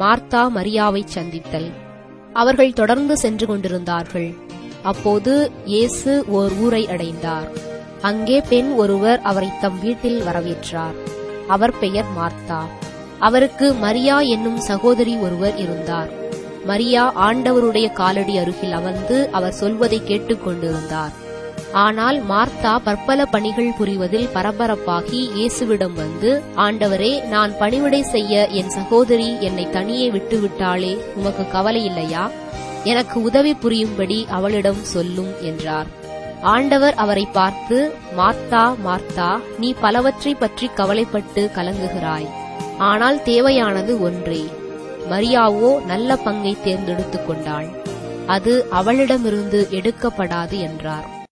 Martha மரியாவைச் சந்தித்தல் அவர்கள் தொடர்ந்து சென்று கொண்டிருந்தார்கள் அப்போது இயேசு ஓர் ஊரை அடைந்தார் அங்கே பெண் ஒருவர் அவரை தம் வீட்டில் வரவேற்றார் அவர் பெயர் மார்த்தா அவருக்கு மரியா என்னும் சகோதரி ஒருவர் இருந்தார் மரியா ஆண்டவருடைய காலடி அருகில் அமர்ந்து அவர் சொல்வதை கேட்டுக் கொண்டிருந்தார் ஆனால் மார்த்தா பற்பல பணிகள் புரிவதில் பரபரப்பாகி இயேசுவிடம் வந்து ஆண்டவரே நான் பணிவிடை செய்ய என் சகோதரி என்னை தனியே விட்டுவிட்டாளே உமக்கு கவலை இல்லையா எனக்கு உதவி புரியும்படி அவளிடம் சொல்லும் என்றார் ஆண்டவர் அவரை பார்த்து மார்த்தா மார்த்தா நீ பலவற்றை பற்றி கவலைப்பட்டு கலங்குகிறாய் ஆனால் தேவையானது ஒன்றே மரியாவோ நல்ல பங்கை தேர்ந்தெடுத்துக் கொண்டாள் அது அவளிடமிருந்து எடுக்கப்படாது என்றார்